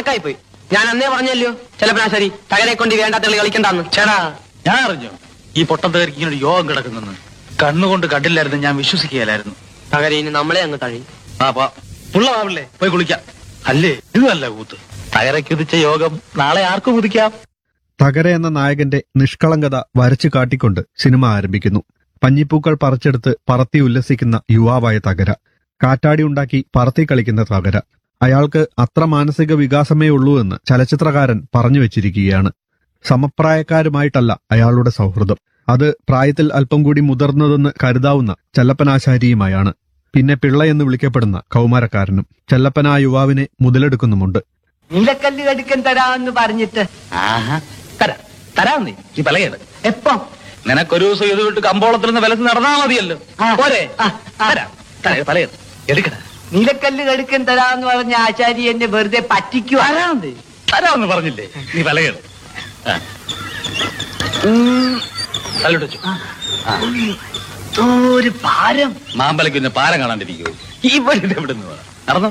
കണക്കായി പോയി ഞാൻ അന്നേ പറഞ്ഞല്ലോ ചെലപ്പനാശാരി തകരെ കൊണ്ട് ഈ വേണ്ടാത്ത കളി കളിക്കണ്ടെന്ന് ചേടാ ഞാൻ അറിഞ്ഞു ഈ പൊട്ടത്തേർക്ക് ഇങ്ങനെ ഒരു യോഗം കിടക്കുന്നെന്ന് കണ്ണുകൊണ്ട് കണ്ടില്ലായിരുന്നു ഞാൻ വിശ്വസിക്കുകയില്ലായിരുന്നു തകരെ ഇനി നമ്മളെ അങ്ങ് തഴി ആ പാ പുള്ളമാവില്ലേ പോയി കുളിക്കാം അല്ലേ ഇതല്ല കൂത്ത് തകരയ്ക്ക് ഉദിച്ച യോഗം നാളെ ആർക്കും ഉദിക്കാം തകര എന്ന നായകന്റെ നിഷ്കളങ്കത വരച്ചു കാട്ടിക്കൊണ്ട് സിനിമ ആരംഭിക്കുന്നു പഞ്ഞിപ്പൂക്കൾ പറിച്ചെടുത്ത് പറത്തി ഉല്ലസിക്കുന്ന യുവാവായ തകര കാറ്റാടി ഉണ്ടാക്കി പറത്തി കളിക്കുന്ന തകര അയാൾക്ക് അത്ര മാനസിക വികാസമേ ഉള്ളൂ എന്ന് ചലച്ചിത്രകാരൻ പറഞ്ഞു വെച്ചിരിക്കുകയാണ് സമപ്രായക്കാരുമായിട്ടല്ല അയാളുടെ സൗഹൃദം അത് പ്രായത്തിൽ അല്പം കൂടി മുതിർന്നതെന്ന് കരുതാവുന്ന ചെല്ലപ്പനാശാരിയുമായാണ് പിന്നെ പിള്ള എന്ന് വിളിക്കപ്പെടുന്ന കൗമാരക്കാരനും ചെല്ലപ്പന ആ യുവാവിനെ മുതലെടുക്കുന്നുമുണ്ട് നീലക്കല്ല് കടുക്കൻ തരാമെന്ന് പറഞ്ഞിട്ട് ആഹാ തരാം തരാം നീ ഈ പലകേട് എപ്പം നിനക്കൊരു ദിവസം ഇത് വിട്ട് കമ്പോളത്തിൽ നിന്ന് വിലസ് നടന്നാ മതിയല്ലോ ആ. പോരെ ആ, ആ. തരാം തരാം പലകേട് എടുക്കട നീലക്കല്ല് കടുക്കൻ തരാമെന്ന് പറഞ്ഞ ആശാരി എന്നെ വെറുതെ പറ്റിക്കുക തരാം നീ തരാമെന്ന് പറഞ്ഞില്ലേ നീ പലകേട് ആ. തല്ലിട്ട് വെച്ചു. ആ. ഒരു ഭാരം മാമ്പലയ്ക്ക് പിന്നെ പാരം കാണാണ്ടിരിക്കൂ ഇവിടെ എവിടെ നിന്ന് നടന്നു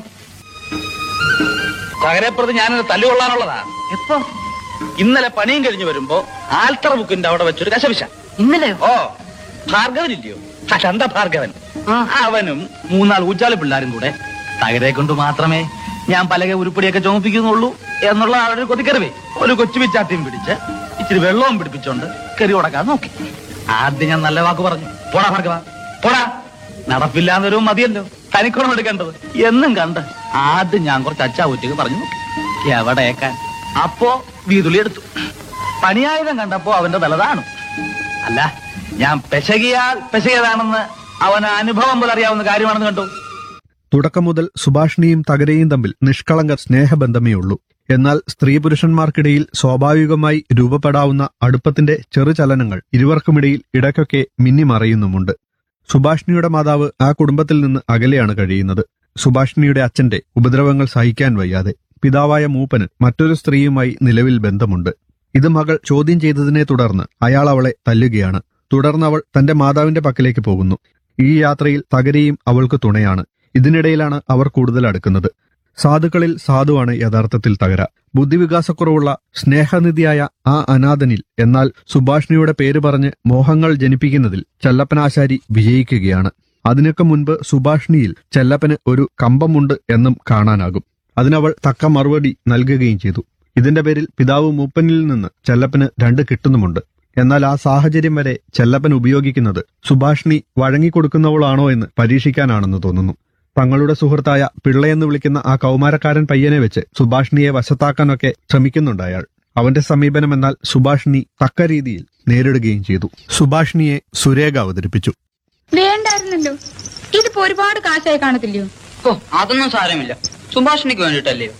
തകരപ്പുറത്ത് ഞാനൊരു തല്ലുകൊള്ളാനുള്ളതാ എപ്പോ ഇന്നലെ പണിയും കഴിഞ്ഞ് വരുമ്പോ ആൽത്തറ ബുക്കിന്റെ അവിടെ വെച്ചൊരു കശപിശ ഇന്നലെയോ ഓ ഭാർഗവനില്ലയോ ആ ചന്ത ഭാർഗവൻ ആ. അവനും മൂന്നാൾ ഊച്ചാളി പിള്ളാരും കൂടെ തകരെ കൊണ്ട് മാത്രമേ ഞാൻ പലക ഉരുപ്പടിയൊക്കെ ചുമപ്പിക്കുന്നുള്ളൂ എന്നുള്ള അവരുടെ കൊതിക്കറിവേ ഒരു കൊച്ചു പിച്ചാത്തിയും പിടിച്ച് ഇച്ചിരി വെള്ളവും പിടിപ്പിച്ചോണ്ട് കറി ഉടക്കാൻ നോക്കി ആദ്യം ഞാൻ നല്ല വാക്ക് പറഞ്ഞു പോടാ ഭാർഗവ പോടാ നടപ്പില്ലാന്നൊരു മതിയല്ലോ തനിക്കോണം എടുക്കേണ്ടത് എന്നും കണ്ട് ആദ്യം ഞാൻ കുറച്ച് അച്ചാ ഊറ്റുക പറഞ്ഞു നോക്കി എവിടേക്കാൻ അപ്പോ വീതുളി എടുത്തു പണിയായുധം കണ്ടപ്പോ അവന്റെ തലതാണ് അല്ല ഞാൻ പെശകിയാൽ പെശകിയതാണെന്ന് അവന് അനുഭവം പോലെ അറിയാവുന്ന കാര്യമാണെന്ന് കണ്ടു തുടക്കം മുതൽ സുഭാഷിണിയും തകരയും തമ്മിൽ നിഷ്കളങ്ക സ്നേഹബന്ധമേ ഉള്ളൂ എന്നാൽ സ്ത്രീ പുരുഷന്മാർക്കിടയിൽ സ്വാഭാവികമായി രൂപപ്പെടാവുന്ന അടുപ്പത്തിന്റെ ചെറുചലനങ്ങൾ ഇരുവർക്കുമിടയിൽ ഇടയ്ക്കൊക്കെ മിന്നിമറയുന്നുമുണ്ട് സുഭാഷിണിയുടെ മാതാവ് ആ കുടുംബത്തിൽ നിന്ന് അകലെയാണ് കഴിയുന്നത് സുഭാഷിണിയുടെ അച്ഛന്റെ ഉപദ്രവങ്ങൾ സഹിക്കാൻ വയ്യാതെ പിതാവായ മൂപ്പന് മറ്റൊരു സ്ത്രീയുമായി നിലവിൽ ബന്ധമുണ്ട് ഇത് മകൾ ചോദ്യം ചെയ്തതിനെ തുടർന്ന് അയാൾ അവളെ തല്ലുകയാണ് തുടർന്ന് അവൾ തന്റെ മാതാവിന്റെ പക്കലേക്ക് പോകുന്നു ഈ യാത്രയിൽ തകരയും അവൾക്ക് തുണയാണ് ഇതിനിടയിലാണ് അവർ കൂടുതൽ അടുക്കുന്നത് സാധുക്കളിൽ സാധുവാണ് യഥാർത്ഥത്തിൽ തകര ബുദ്ധിവികാസക്കുറവുള്ള സ്നേഹനിധിയായ ആ അനാഥനിൽ എന്നാൽ സുഭാഷിണിയുടെ പേര് പറഞ്ഞ് മോഹങ്ങൾ ജനിപ്പിക്കുന്നതിൽ ചെല്ലപ്പനാശാരി വിജയിക്കുകയാണ് അതിനൊക്കെ മുൻപ് സുഭാഷിണിയിൽ ചെല്ലപ്പന് ഒരു കമ്പമുണ്ട് എന്നും കാണാനാകും അതിനവൾ തക്ക മറുപടി നൽകുകയും ചെയ്തു ഇതിന്റെ പേരിൽ പിതാവ് മൂപ്പനിൽ നിന്ന് ചെല്ലപ്പന് രണ്ട് കിട്ടുന്നുമുണ്ട് എന്നാൽ ആ സാഹചര്യം വരെ ചെല്ലപ്പൻ ഉപയോഗിക്കുന്നത് സുഭാഷിണി വഴങ്ങിക്കൊടുക്കുന്നവളാണോ എന്ന് പരീക്ഷിക്കാനാണെന്ന് തോന്നുന്നു തങ്ങളുടെ സുഹൃത്തായ പിള്ളയെന്ന് വിളിക്കുന്ന ആ കൗമാരക്കാരൻ പയ്യനെ വെച്ച് സുഭാഷിണിയെ വശത്താക്കാനൊക്കെ ശ്രമിക്കുന്നുണ്ട് അയാൾ അവന്റെ സമീപനം എന്നാൽ സുഭാഷിണി തക്ക രീതിയിൽ നേരിടുകയും ചെയ്തു സുഭാഷിണിയെ സുരേഖ അവതരിപ്പിച്ചു വേണ്ടായിരുന്നല്ലോ ഇതിപ്പോ ഒരുപാട് കാശായി കാണത്തില്ലയോ ഓ അതൊന്നും സാരമില്ല സുഭാഷിണിക്ക് വേണ്ടിട്ടല്ലയോ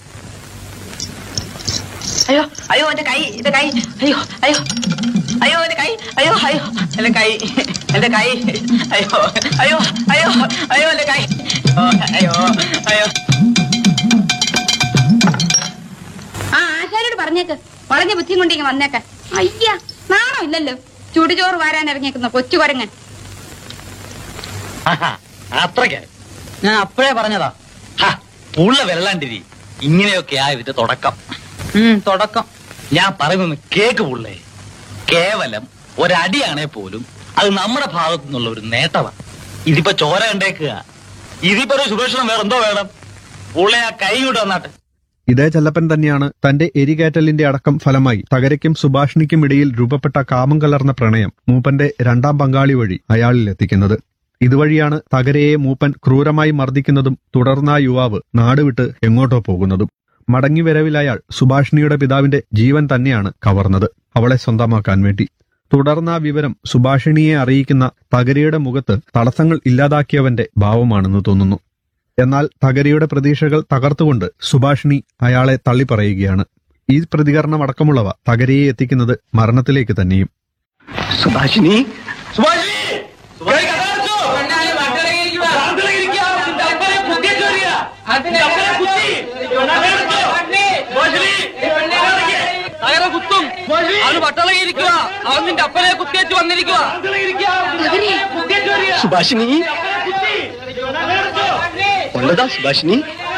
അയ്യോ അയ്യോ എന്റെ കൈ എന്റെ കൈ അയ്യോ അയ്യോ അയ്യോ എന്റെ കൈ അയ്യോ അയ്യോ എന്റെ കൈ എന്റെ കൈ അയ്യോ അയ്യോ അയ്യോ അയ്യോ എന്റെ കൈ ഓ, അയ്യോ അയ്യോ ആ ആശാരോട് പറഞ്ഞേക്ക് വളഞ്ഞ ബുദ്ധിയും കൊണ്ടിങ്ങ് വന്നേക്കാൻ അയ്യ നാണോ ഇല്ലല്ലോ ചുടുചോറ് വാരാൻ ഇറങ്ങിയേക്കുന്ന കൊച്ചു കുരങ്ങൻ അത്രയ്ക്ക് ഞാൻ അപ്പോഴേ പറഞ്ഞതാ പുള്ള വെള്ളാണ്ടിരി ഇങ്ങനെയൊക്കെ ആ ഇതിന്റെ തുടക്കം ഉം തുടക്കം ഞാൻ പറയുന്നത് കേക്ക് പുള്ളേ കേവലം ഒരടിയാണേ പോലും അത് നമ്മുടെ ഭാഗത്തു നിന്നുള്ള ഒരു നേട്ടമാണ് ഇതിപ്പോ ചോര കണ്ടേക്കുക ഇതിപ്പോ ഒരു സുരക്ഷണം വേറെ എന്തോ വേണം പുള്ളെ ആ കൈ കൊണ്ട് വന്നാട്ടെ ഇതേ ചെല്ലപ്പൻ തന്നെയാണ് തന്റെ എരികേറ്റലിന്റെ അടക്കം ഫലമായി തകരയ്ക്കും സുഭാഷിണിക്കും ഇടയിൽ രൂപപ്പെട്ട കാമം കലർന്ന പ്രണയം മൂപ്പന്റെ രണ്ടാം പങ്കാളി വഴി അയാളിൽ എത്തിക്കുന്നത് ഇതുവഴിയാണ് തകരയെ മൂപ്പൻ ക്രൂരമായി മർദ്ദിക്കുന്നതും തുടർന്ന് ആ യുവാവ് നാടുവിട്ട് എങ്ങോട്ടോ പോകുന്നതും മടങ്ങിവരവിൽ അയാൾ സുഭാഷിണിയുടെ പിതാവിന്റെ ജീവൻ തന്നെയാണ് കവർന്നത് അവളെ സ്വന്തമാക്കാൻ വേണ്ടി തുടർന്ന് ആ വിവരം സുഭാഷിണിയെ അറിയിക്കുന്ന തകരയുടെ മുഖത്ത് തടസ്സങ്ങൾ ഇല്ലാതാക്കിയവന്റെ ഭാവമാണെന്ന് തോന്നുന്നു എന്നാൽ തകരയുടെ പ്രതീക്ഷകൾ തകർത്തുകൊണ്ട് സുഭാഷിണി അയാളെ തള്ളിപ്പറയുകയാണ് ഈ പ്രതികരണം അടക്കമുള്ളവ തകരയെ എത്തിക്കുന്നത് മരണത്തിലേക്ക് തന്നെയും സുഭാഷിനി സുഭാഷിനി സുഭാഷി കഥാർച്ചോ? പ്രാർത്ഥനയിൽ ഇരിക്കുക. നിന്റെ അപ്പനെ കുത്തിയേറ്റ് വരിക. നിന്റെ അപ്പനെ കുത്തി. കഥാർച്ചോ? സുഭാഷിനി, തകര കുത്തും അവന് പട്ടളയിരിക്കുക അവൻ നിന്റെ അപ്പനെ കുത്തിയേറ്റ് വന്നിരിക്കുക പ്രാർത്ഥനയിൽ ഇരിക്കുക. കുത്തിയേറ്റ് വരിക. സുഭാഷിണി കുത്തി. ഉള്ളതാ സുഭാഷിണി